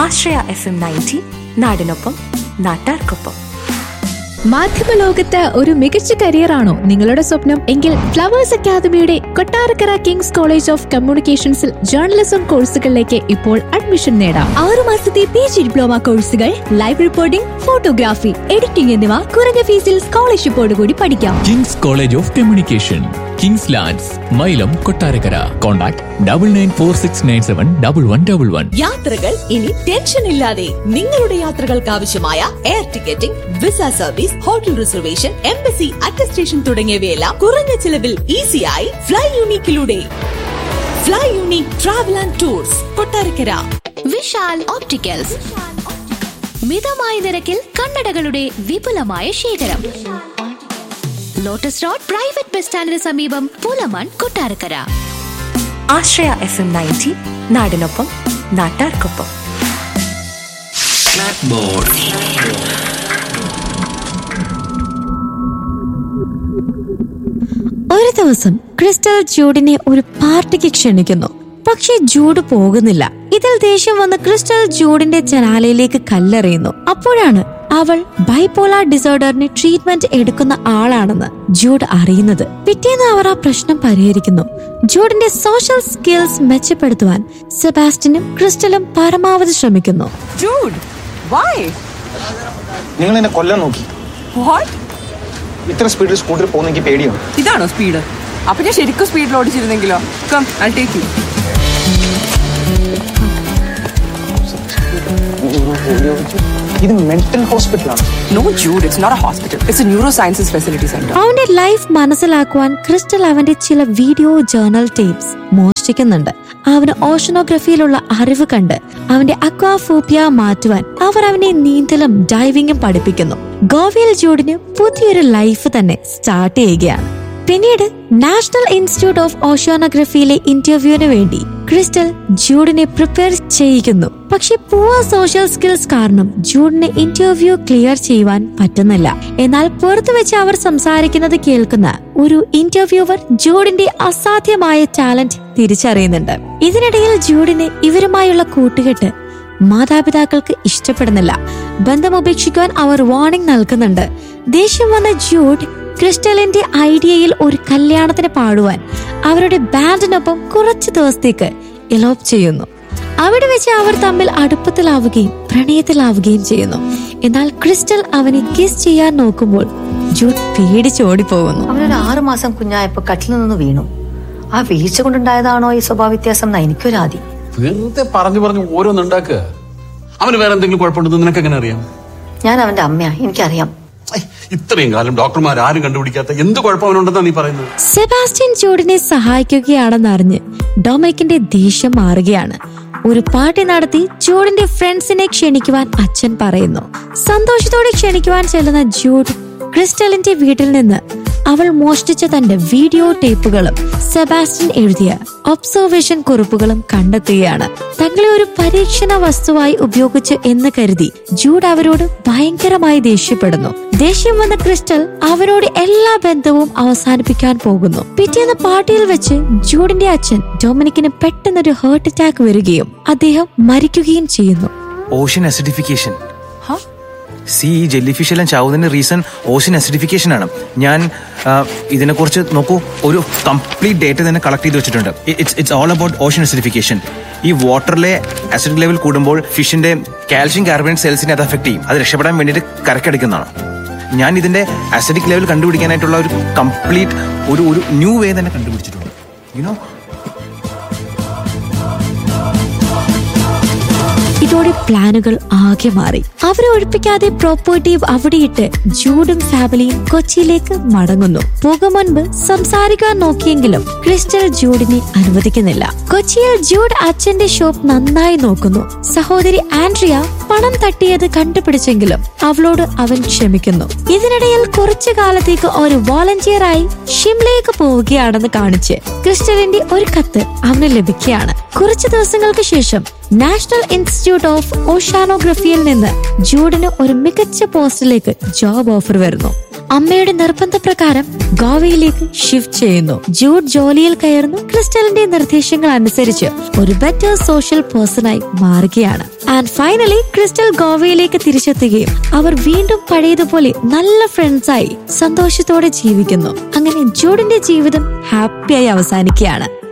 ആശ്രയ F M ninety നാടിനൊപ്പം നാട്ടാർക്കൊപ്പം മാധ്യമലോകത്ത് ഒരു മികച്ച കരിയറാണോ നിങ്ങളുടെ സ്വപ്നം എങ്കിൽ ഫ്ലവേഴ്സ് അക്കാദമിയുടെ കൊട്ടാരക്കര കിങ്സ് കോളേജ് ഓഫ് കമ്മ്യൂണിക്കേഷൻസിൽ ജേർണലിസം കോഴ്സുകളിലേക്ക് ഇപ്പോൾ അഡ്മിഷൻ നേടാം ആറു മാസത്തെ പി ജി ഡിപ്ലോമ കോഴ്സുകൾ ലൈവ് റിപ്പോർട്ടിംഗ് ഫോട്ടോഗ്രാഫി എഡിറ്റിംഗ് എന്നിവ കുറഞ്ഞ ഫീസിൽ സ്കോളർഷിപ്പോടുകൂടി പഠിക്കാം Kings college of communication Kings lands Mylam Kottarakkara contact double nine four six nine seven double one double one യാത്രകൾ ഇനി ടെൻഷൻ ഇല്ലാതെ നിങ്ങളുടെ യാത്രകൾക്ക് ആവശ്യമായ air ticketing visa service hotel reservation embassy attestation തുടങ്ങിയവയെല്ലാം കുറഞ്ഞ ചിലവിൽ ഈസിയായി ഫ്ലൈ യൂണിക്കിലൂടെ fly unique travel and tours Kottarakkara Vishal opticals മിതമായ നിരക്കിൽ കണ്ണടകളുടെ വിപുലമായ ശേഖരം ലോട്ടസ് റോഡ് പ്രൈവറ്റ് ബസ് സ്റ്റാൻഡിന് സമീപം Pulamon Kottarakkara Ashraya F M ninety നാടിനൊപ്പം നാട്ടാർക്കൊപ്പം ഒരു ദിവസം ക്രിസ്റ്റൽ ജൂഡിനെ ഒരു പാർട്ടിക്ക് ക്ഷണിക്കുന്നു പക്ഷെ ജൂഡ് പോകുന്നില്ല ഇതിൽ ദേഷ്യം വന്ന് ക്രിസ്റ്റൽ ജൂഡിന്റെ ജനാലയിലേക്ക് കല്ലെറിയുന്നു അപ്പോഴാണ് അവൾ ബൈപോളാർ ഡിസോർഡറിന് ട്രീറ്റ്മെന്റ് എടുക്കുന്ന ആളാണെന്ന് ജൂഡ് അറിയുന്നത് പിറ്റേന്ന് അവർ ആ പ്രശ്നം പരിഹരിക്കുന്നു ജൂഡിന്റെ സോഷ്യൽ സ്കിൽസ് മെച്ചപ്പെടുത്തുവാൻ സെബാസ്റ്റിനും ക്രിസ്റ്റലും പരമാവധി ശ്രമിക്കുന്നു Dude, why? നിങ്ങൾ എന്നെ കൊല്ലാൻ നോക്കി What? ഇത്ര സ്പീഡിൽ സ്കൂട്ടറിൽ പോകുന്ന എനിക്ക് പേടിയാണ് ഇതാണോ സ്പീഡ് അപ്പൊ ഞാൻ ശരിക്കും സ്പീഡിൽ ഓടിച്ചിരുന്നെങ്കിലോ കം ഐ ടേക്ക് യു ഇത് മെന്റൽ ഹോസ്പിറ്റലാണ് no Jude it's not a hospital it's a neuro sciences facility centre അവന്റെ ലൈഫ് മനസ്സിലാക്കുവാൻ ക്രിസ്റ്റൽ അവന്റെ ചില വീഡിയോ ജേർണൽ ടേപ്സ് മോഷ്ടിക്കുന്നുണ്ട് അവന് ഓഷനോഗ്രഫിയിലുള്ള അറിവ് കണ്ട് അവന്റെ അക്വാഫോബിയ മാറ്റുവാൻ അവർ അവനെ നീന്തലും ഡൈവിംഗും പഠിപ്പിക്കുന്നു ഗോവയിൽ ജൂഡിന് പുതിയൊരു ലൈഫ് തന്നെ സ്റ്റാർട്ട് ചെയ്യുകയാണ് പിന്നീട് നാഷണൽ ഇൻസ്റ്റിറ്റ്യൂട്ട് ഓഫ് ഓഷ്യാനോഗ്രഫിയിലെ ഇന്റർവ്യൂവിന് വേണ്ടി ക്രിസ്റ്റൽ ജൂഡിനെ പ്രിപ്പയർ ചെയ്യിക്കുന്നു പക്ഷെ പൂവ സോഷ്യൽ സ്കിൽസ് കാരണം ജൂഡിന് ഇന്റർവ്യൂ ക്ലിയർ ചെയ്യുവാൻ പറ്റുന്നില്ല എന്നാൽ പുറത്തു വെച്ച് അവർ സംസാരിക്കുന്നത് കേൾക്കുന്ന ഒരു ഇന്റർവ്യൂവർ ജൂഡിന്റെ അസാധ്യമായ ടാലന്റ് തിരിച്ചറിയുന്നുണ്ട് ഇതിനിടയിൽ ജൂഡിന് ഇവരുമായുള്ള കൂട്ടുകെട്ട് മാതാപിതാക്കൾക്ക് ഇഷ്ടപ്പെടുന്നില്ല ബന്ധം ഉപേക്ഷിക്കുവാൻ അവർ വാർണിംഗ് നൽകുന്നുണ്ട് ദേഷ്യം വന്ന ജൂഡ് ക്രിസ്റ്റലിന്റെ ഐഡിയയിൽ ഒരു കല്യാണത്തിന് പാടുവാൻ അവരുടെ ബാൻഡിനൊപ്പം കുറച്ചു ദിവസത്തേക്ക് എലോപ്പ് ചെയ്യുന്നു അവിടെ വെച്ച് അവർ തമ്മിൽ അടുപ്പത്തിലാവുകയും പ്രണയത്തിലാവുകയും ചെയ്യുന്നു എന്നാൽ ക്രിസ്റ്റൽ അവനെ കിസ് ചെയ്യാൻ നോക്കുമ്പോൾ ജൂഡ് പേടിച്ചോടിപ്പോകുന്നു അവനൊരു ആറു മാസം കുഞ്ഞായപ്പോ കട്ടിൽ നിന്ന് വീണു ആ വീഴ്ച കൊണ്ടുണ്ടായതാണോ ഈ സ്വഭാവ വ്യത്യാസം എന്നാ എനിക്കൊരാതി വെറുതെ പറഞ്ഞു പറഞ്ഞു ഓരോന്നുണ്ടാക്കുക അവന് വേറെ എന്തെങ്കിലും കുഴപ്പമുണ്ടെന്ന് നിനക്ക് എങ്ങനെ അറിയാം ഞാൻ അവന്റെ അമ്മയാ എനിക്കറിയാം ഐ, ഇത്രയും കാലം ഡോക്ടർമാർ ആരും കണ്ടുപിടിക്കാത്ത എന്ത് കുഴപ്പം അവനുണ്ടെന്നാ നീ പറയുന്നത് സെബാസ്റ്റ്യൻ ജൂഡിനെ സഹായിക്കുകയാണെന്നറിഞ്ഞ് ഡൊമിനിക്കിന്റെ ദേഷ്യം മാറുകയാണ് ഒരു പാർട്ടി നടത്തി ജൂഡിന്റെ ഫ്രണ്ട്സിനെ ക്ഷണിക്കുവാൻ അച്ഛൻ പറയുന്നു സന്തോഷത്തോടെ ക്ഷണിക്കുവാൻ ചെല്ലുന്ന ജൂഡ് ക്രിസ്റ്റലിന്റെ വീട്ടിൽ നിന്ന് അവൾ മോഷ്ടിച്ച തന്റെ വീഡിയോ ടേപ്പുകളും സെബാസ്റ്റ്യൻ എഴുതിയ ഒബ്സർവേഷൻ കുറിപ്പുകളും കണ്ടെത്തുകയാണ് തങ്ങളെ ഒരു പരീക്ഷണ വസ്തുവായി ഉപയോഗിച്ചു എന്ന് കരുതി ജൂഡ് അവരോട് ഭയങ്കരമായി ദേഷ്യപ്പെടുന്നു ദേഷ്യം വന്ന ക്രിസ്റ്റൽ അവരോട് എല്ലാ ബന്ധവും അവസാനിപ്പിക്കാൻ പോകുന്നു പിറ്റേന്ന് പാർട്ടിയിൽ വെച്ച് ജൂഡിന്റെ അച്ഛൻ ഡൊമിനിക്കിന് പെട്ടെന്നൊരു ഹാർട്ട് അറ്റാക്ക് വരികയും അദ്ദേഹം മരിക്കുകയും ചെയ്യുന്നു ഓഷ്യൻ അസിഡിഫിക്കേഷൻ സി ഈ ജെല്ലി ഫിഷ് എല്ലാം ചാവുന്നതിന് റീസൺ ഓഷ്യൻ അസിഡിഫിക്കേഷൻ ആണ് ഞാൻ ആ, ഇതിനെക്കുറിച്ച് നോക്കൂ ഒരു കംപ്ലീറ്റ് ഡേറ്റ തന്നെ കളക്ട് ചെയ്ത് വെച്ചിട്ടുണ്ട് it's it's all about ocean acidification ഈ വാട്ടറിലെ അസിഡിക് ലെവൽ കൂടുമ്പോൾ ഫിഷിന്റെ കാൽഷ്യം കാർബൺ സെൽസിനെ അത് അഫക്ട് ചെയ്യും അത് രക്ഷപ്പെടാൻ വേണ്ടിയിട്ട് കരക്കടിക്കുന്നതാണ് ഞാൻ ഇതിന്റെ അസിഡിക് ലെവൽ കണ്ടുപിടിക്കാനായിട്ടുള്ള ഒരു കംപ്ലീറ്റ് ഒരു ഒരു ന്യൂ വേ തന്നെ കണ്ടുപിടിച്ചിട്ടുണ്ട് യുനോ ഇതോടെ പ്ലാനുകൾ ആകെ മാറി അവരെ ഒഴിപ്പിക്കാതെ പ്രോപ്പർട്ടി അവിടെയിട്ട് ജൂഡും ഫാമിലിയും കൊച്ചിയിലേക്ക് മടങ്ങുന്നു പോകും മുൻപ് സംസാരിക്കാൻ നോക്കിയെങ്കിലും ക്രിസ്റ്റൽ ജൂഡിനെ അനുവദിക്കുന്നില്ല കൊച്ചിയിൽ ജൂഡ് അച്ഛന്റെ ഷോപ്പ് നന്നായി നോക്കുന്നു സഹോദരി ആൻഡ്രിയ പണം തട്ടിയത് കണ്ടുപിടിച്ചെങ്കിലും അവളോട് അവൻ ക്ഷമിക്കുന്നു ഇതിനിടയിൽ കുറച്ചു കാലത്തേക്ക് ഒരു വോളണ്ടിയറായി ഷിംലയിലേക്ക് പോവുകയാണെന്ന് കാണിച്ച് ക്രിസ്റ്റലിന്റെ ഒരു കത്ത് അവന് ലഭിക്കുകയാണ് കുറച്ചു ദിവസങ്ങൾക്ക് ശേഷം നാഷണൽ ഇൻസ്റ്റിറ്റ്യൂട്ട് ഓഫ് ഓഷ്യാനോഗ്രഫിയിൽ നിന്ന് ജൂഡിന് ഒരു മികച്ച പോസ്റ്റിലേക്ക് ജോബ് ഓഫർ വരുന്നു അമ്മയുടെ നിർബന്ധപ്രകാരം ഗോവയിലേക്ക് ഷിഫ്റ്റ് ചെയ്യുന്നു ജൂഡ് ജോലിയിൽ കയറുന്നു ക്രിസ്റ്റലിന്റെ നിർദ്ദേശങ്ങൾ അനുസരിച്ച് ഒരു ബെറ്റർ സോഷ്യൽ പേഴ്സണായി മാറുകയാണ് ആൻഡ് ഫൈനലി ക്രിസ്റ്റൽ ഗോവയിലേക്ക് തിരിച്ചെത്തുകയും അവർ വീണ്ടും പഴയതുപോലെ നല്ല ഫ്രണ്ട്സായി സന്തോഷത്തോടെ ജീവിക്കുന്നു അങ്ങനെ ജൂഡിന്റെ ജീവിതം ഹാപ്പിയായി അവസാനിക്കുകയാണ്